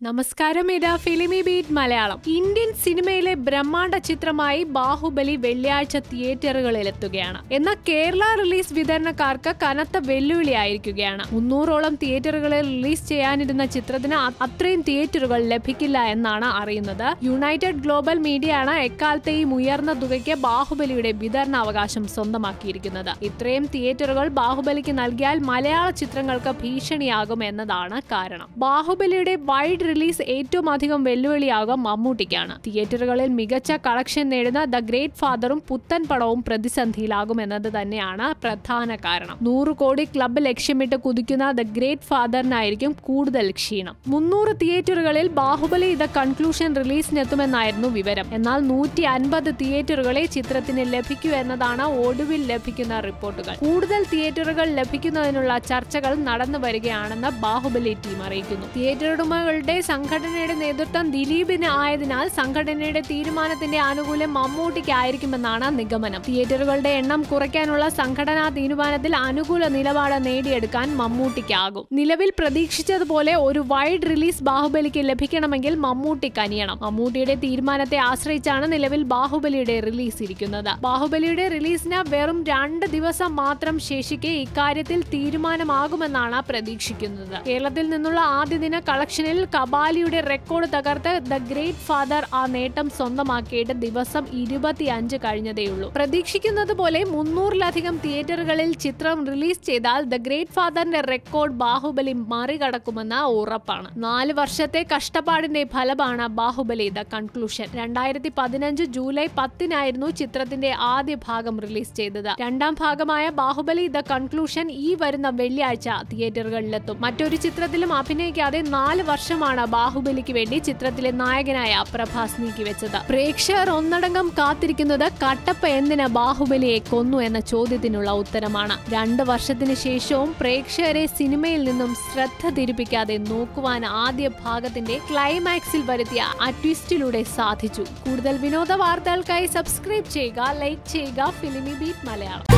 നമസ്കാരം ഇത് filmi beat Malayalam Indian സിനിമയിലെ ബ്രഹ്മാണ്ഡ ചിത്രമായി ബാഹുബലി വെള്ളിയാഴ്ച തിയേറ്ററുകളിൽ എത്തുകയാണ് എന്നാൽ കേരള റിലീസ് വിതരണക്കാർക്ക് കനത്ത വെല്ലുവിളിയായിരിക്കുകയാണ് മുന്നൂറോളം തിയേറ്ററുകളിൽ റിലീസ് ചെയ്യാനിരുന്ന ചിത്രത്തിന് അ- അത്രയും തിയേറ്ററുകൾ ലഭിക്കില്ല എന്നാണ് അറിയുന്നത് യുണൈറ്റഡ് ഗ്ലോബൽ മീഡിയയാണ് എക്കാലത്തെയും ഉയർന്ന തുകയ്ക്ക് ബാഹുബലിയുടെ വിതരണ അവകാശം സ്വന്തമാക്കിയിരിക്കുന്നത് ഇത്രയും തിയേറ്ററുകൾ ബാഹുബലിക്ക് നൽകിയാൽ മലയാള ചിത്രങ്ങൾക്ക് ഭീഷണിയാകും എന്നതാണ് കാരണം ബാഹുബലിയുടെ വൈഡ് റിലീസ് ഏറ്റവും അധികം വെല്ലുവിളിയാകും മമ്മൂട്ടിക്കാണ് തിയേറ്ററുകളിൽ മികച്ച കളക്ഷൻ നേടുന്ന ദ ഗ്രേറ്റ് ഫാദറും പുത്തൻ പടവും പ്രതിസന്ധിയിലാകും എന്നത് തന്നെയാണ് പ്രധാന കാരണം നൂറ് കോടി ക്ലബ്ബ് ലക്ഷ്യമിട്ട് കുതിക്കുന്ന ദ ഗ്രേറ്റ് ഫാദറിനായിരിക്കും കൂടുതൽ ക്ഷീണം മുന്നൂറ് തിയേറ്ററുകളിൽ ബാഹുബലി ദ കൺക്ലൂഷൻ റിലീസിനെത്തുമെന്നായിരുന്നു വിവരം എന്നാൽ നൂറ്റി അൻപത് തിയേറ്ററുകളെ ചിത്രത്തിന് ലഭിക്കൂ എന്നതാണ് ഒടുവിൽ ലഭിക്കുന്ന റിപ്പോർട്ടുകൾ കൂടുതൽ തിയേറ്ററുകൾ ലഭിക്കുന്നതിനുള്ള ചർച്ചകൾ നടന്നു വരികയാണെന്ന് ബാഹുബലി ടീം അറിയിക്കുന്നു തിയേറ്റർ ഉടമകളുടെ സംഘടനയുടെ നേതൃത്വം ദിലീപിന് ആയതിനാൽ സംഘടനയുടെ തീരുമാനത്തിന്റെ ആനുകൂല്യം മമ്മൂട്ടിക്കായിരിക്കുമെന്നാണ് നിഗമനം തിയേറ്ററുകളുടെ എണ്ണം കുറയ്ക്കാനുള്ള സംഘടനാ തീരുമാനത്തിൽ അനുകൂല നിലപാട് നേടിയെടുക്കാൻ മമ്മൂട്ടിക്കാകും നിലവിൽ പ്രതീക്ഷിച്ചതുപോലെ ഒരു വൈഡ് റിലീസ് ബാഹുബലിക്ക് ലഭിക്കണമെങ്കിൽ മമ്മൂട്ടി കനിയണം മമ്മൂട്ടിയുടെ തീരുമാനത്തെ ആശ്രയിച്ചാണ് നിലവിൽ ബാഹുബലിയുടെ റിലീസ് ഇരിക്കുന്നത് ബാഹുബലിയുടെ റിലീസിന് വെറും രണ്ട് ദിവസം മാത്രം ശേഷിക്കെ ഇക്കാര്യത്തിൽ തീരുമാനമാകുമെന്നാണ് പ്രതീക്ഷിക്കുന്നത് കേരളത്തിൽ നിന്നുള്ള ആദ്യ ദിന കളക്ഷനിൽ കബാലിയുടെ റെക്കോർഡ് തകർത്ത് ദ ഗ്രേറ്റ് ഫാദർ ആ നേട്ടം സ്വന്തമാക്കിയിട്ട് ദിവസം ഇരുപത്തിയഞ്ച് കഴിഞ്ഞതേയുള്ളൂ പ്രതീക്ഷിക്കുന്നത് പോലെ മുന്നൂറിലധികം തിയേറ്ററുകളിൽ ചിത്രം റിലീസ് ചെയ്താൽ ദ ഗ്രേറ്റ് ഫാദറിന്റെ റെക്കോർഡ് ബാഹുബലി മറികടക്കുമെന്ന് ഉറപ്പാണ് നാല് വർഷത്തെ കഷ്ടപ്പാടിന്റെ ഫലമാണ് ബാഹുബലി ദ കൺക്ലൂഷൻ രണ്ടായിരത്തി പതിനഞ്ച് ജൂലൈ പത്തിനായിരുന്നു ചിത്രത്തിന്റെ ആദ്യ ഭാഗം റിലീസ് ചെയ്തത് രണ്ടാം ഭാഗമായ ബാഹുബലി ദ കൺക്ലൂഷൻ ഈ വരുന്ന വെള്ളിയാഴ്ച തിയേറ്ററുകളിലെത്തും മറ്റൊരു ചിത്രത്തിലും അഭിനയിക്കാതെ നാല് വർഷമാണ് ബാഹുബലിക്ക് വേണ്ടി ചിത്രത്തിലെ നായകനായ പ്രഭാസ് നീക്കിവെച്ചത് പ്രേക്ഷകർ ഒന്നടങ്കം കാത്തിരിക്കുന്നത് കട്ടപ്പ എന്തിന് ബാഹുബലിയെ കൊന്നു എന്ന ചോദ്യത്തിനുള്ള ഉത്തരമാണ് രണ്ട് വർഷത്തിന് ശേഷവും പ്രേക്ഷകരെ സിനിമയിൽ നിന്നും ശ്രദ്ധ തിരിപ്പിക്കാതെ നോക്കുവാൻ ആദ്യ ഭാഗത്തിന്റെ ക്ലൈമാക്സിൽ വരുത്തിയ ആ ട്വിസ്റ്റിലൂടെ സാധിച്ചു കൂടുതൽ വിനോദ വാർത്തകൾക്കായി സബ്സ്ക്രൈബ് ചെയ്യുക ലൈക്ക് ചെയ്യുക ഫിലിമി ബീറ്റ് മലയാളം